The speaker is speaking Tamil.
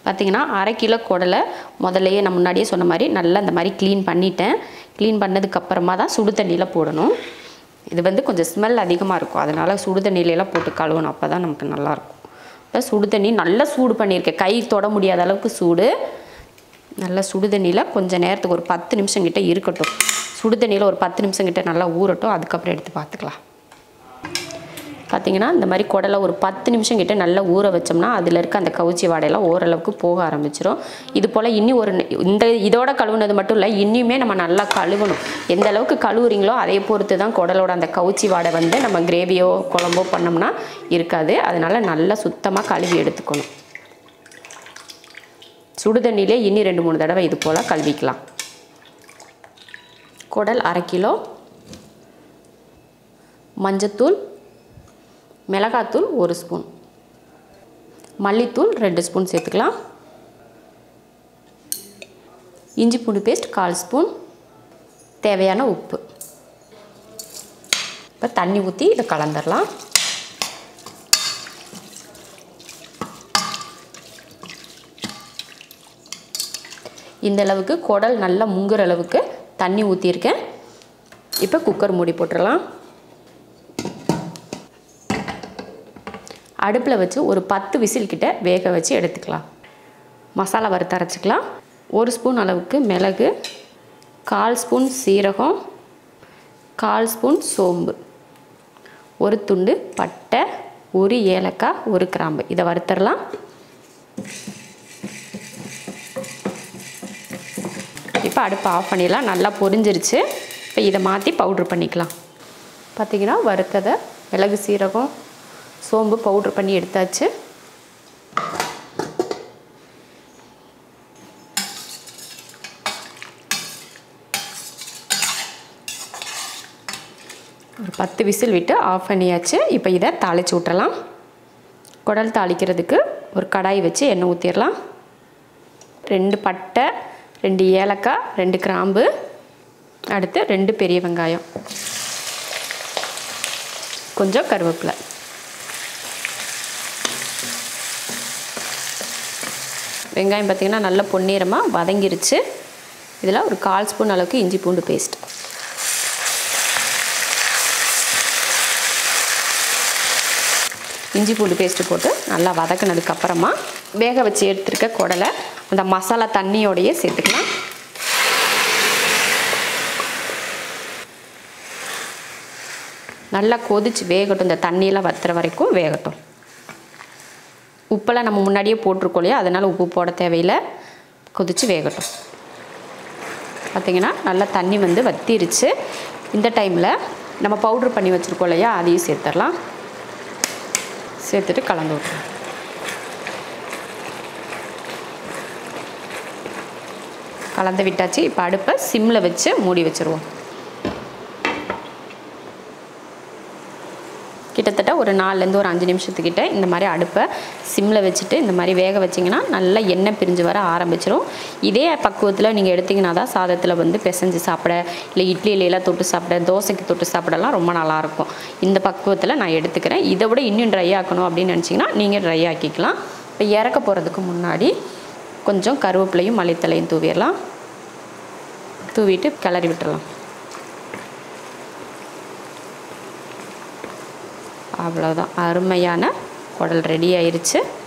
பார்த்தீங்கன்னா அரை கிலோ குடலை முதல்லையே நான் முன்னாடியே சொன்ன மாதிரி நல்லா இந்த மாதிரி க்ளீன் பண்ணிட்டேன் க்ளீன் பண்ணதுக்கப்புறமா தான் சுடு தண்ணியில் போடணும் இது வந்து கொஞ்சம் ஸ்மெல் அதிகமாக இருக்கும் அதனால் சுடு தண்ணியிலலாம் போட்டு கழுவணும் அப்போ தான் நமக்கு நல்லாயிருக்கும் இப்போ சுடு தண்ணி நல்லா சூடு பண்ணியிருக்கேன் கை தொட முடியாத அளவுக்கு சூடு நல்லா சுடு தண்ணியில் கொஞ்சம் நேரத்துக்கு ஒரு பத்து நிமிஷம் கிட்ட இருக்கட்டும் சுடு தண்ணியில் ஒரு பத்து நிமிஷம் கிட்ட நல்லா ஊறட்டும் அதுக்கப்புறம் எடுத்து பார்த்துக்கலாம் பார்த்தீங்கன்னா இந்த மாதிரி குடலை ஒரு பத்து நிமிஷம் கிட்ட நல்லா ஊற வச்சோம்னா அதில் இருக்க அந்த கவுச்சி வாடையெல்லாம் ஓரளவுக்கு போக ஆரம்பிச்சிரும் இது போல் இன்னி ஒரு இந்த இதோட கழுவுனது மட்டும் இல்லை இன்னியுமே நம்ம நல்லா கழுவணும் எந்த அளவுக்கு கழுவுறீங்களோ அதை பொறுத்து தான் குடலோட அந்த கவுச்சி வாடை வந்து நம்ம கிரேவியோ குழம்போ பண்ணோம்னா இருக்காது அதனால் நல்லா சுத்தமாக கழுவி எடுத்துக்கணும் சுடு தண்ணியிலே இன்னி ரெண்டு மூணு தடவை இது போல் கழுவிக்கலாம் குடல் அரை கிலோ மஞ்சத்தூள் மிளகாத்தூள் ஒரு ஸ்பூன் மல்லித்தூள் ரெண்டு ஸ்பூன் சேர்த்துக்கலாம் இஞ்சி பூண்டு பேஸ்ட் கால் ஸ்பூன் தேவையான உப்பு இப்போ தண்ணி ஊற்றி இதை கலந்துடலாம் இந்த அளவுக்கு குடல் நல்லா முங்குற அளவுக்கு தண்ணி ஊற்றிருக்கேன் இப்போ குக்கர் மூடி போட்டுடலாம் அடுப்பில் வச்சு ஒரு பத்து விசில் கிட்ட வேக வச்சு எடுத்துக்கலாம் மசாலா வறுத்து அரைச்சிக்கலாம் ஒரு ஸ்பூன் அளவுக்கு மிளகு கால் ஸ்பூன் சீரகம் கால் ஸ்பூன் சோம்பு ஒரு துண்டு பட்டை ஒரு ஏலக்காய் ஒரு கிராம்பு இதை வறுத்துடலாம் இப்போ அடுப்பை ஆஃப் பண்ணிடலாம் நல்லா பொரிஞ்சிருச்சு இப்போ இதை மாற்றி பவுட்ரு பண்ணிக்கலாம் பார்த்திங்கன்னா வறுத்ததை மிளகு சீரகம் சோம்பு பவுட்ரு பண்ணி எடுத்தாச்சு ஒரு பத்து விசில் விட்டு ஆஃப் பண்ணியாச்சு இப்போ இதை தாளித்து விட்டுறலாம் குடல் தாளிக்கிறதுக்கு ஒரு கடாய் வச்சு எண்ணெய் ஊற்றிடலாம் ரெண்டு பட்டை ரெண்டு ஏலக்காய் ரெண்டு கிராம்பு அடுத்து ரெண்டு பெரிய வெங்காயம் கொஞ்சம் கருவேப்பிலை வெங்காயம் பார்த்திங்கன்னா நல்ல பொன்னிறமாக வதங்கிருச்சு இதில் ஒரு கால் ஸ்பூன் அளவுக்கு இஞ்சி பூண்டு பேஸ்ட் இஞ்சி பூண்டு பேஸ்ட்டு போட்டு நல்லா வதக்கினதுக்கு அப்புறமா வேக வச்சு எடுத்துருக்க குடலை அந்த மசாலா தண்ணியோடையே சேர்த்துக்கலாம் நல்லா கொதிச்சு வேகட்டும் இந்த தண்ணியெலாம் வத்துற வரைக்கும் வேகட்டும் உப்பெல்லாம் நம்ம முன்னாடியே போட்டிருக்கோம் இல்லையா அதனால் உப்பு போட தேவையில்லை கொதிச்சு வேகட்டும் பார்த்திங்கன்னா நல்லா தண்ணி வந்து வத்திருச்சு இந்த டைமில் நம்ம பவுட்ரு பண்ணி வச்சுருக்கோம் இல்லையா அதையும் சேர்த்துடலாம் சேர்த்துட்டு கலந்து விட்றோம் கலந்து விட்டாச்சு இப்போ அடுப்பை சிம்மில் வச்சு மூடி வச்சுருவோம் கிட்டத்தட்ட ஒரு நாலுலேருந்து ஒரு அஞ்சு நிமிஷத்துக்கிட்ட இந்த மாதிரி அடுப்பை சிம்மில் வச்சுட்டு இந்த மாதிரி வேக வச்சிங்கன்னா நல்லா எண்ணெய் பிரிஞ்சு வர ஆரம்பிச்சிரும் இதே பக்குவத்தில் நீங்கள் எடுத்திங்கன்னா தான் சாதத்தில் வந்து பிசைஞ்சு சாப்பிட இல்லை இட்லியிலாம் தொட்டு சாப்பிட தோசைக்கு தொட்டு சாப்பிடலாம் ரொம்ப நல்லாயிருக்கும் இந்த பக்குவத்தில் நான் எடுத்துக்கிறேன் இதை விட இன்னும் ட்ரை ஆக்கணும் அப்படின்னு நினச்சிங்கன்னா நீங்கள் ட்ரை ஆக்கிக்கலாம் இப்போ இறக்க போகிறதுக்கு முன்னாடி கொஞ்சம் கருவேப்பிலையும் மல்லித்தலையும் தூவிடலாம் தூவிட்டு கிளறி விட்டுறலாம் அவ்வளோதான் அருமையான குடல் ரெடி ஆயிருச்சு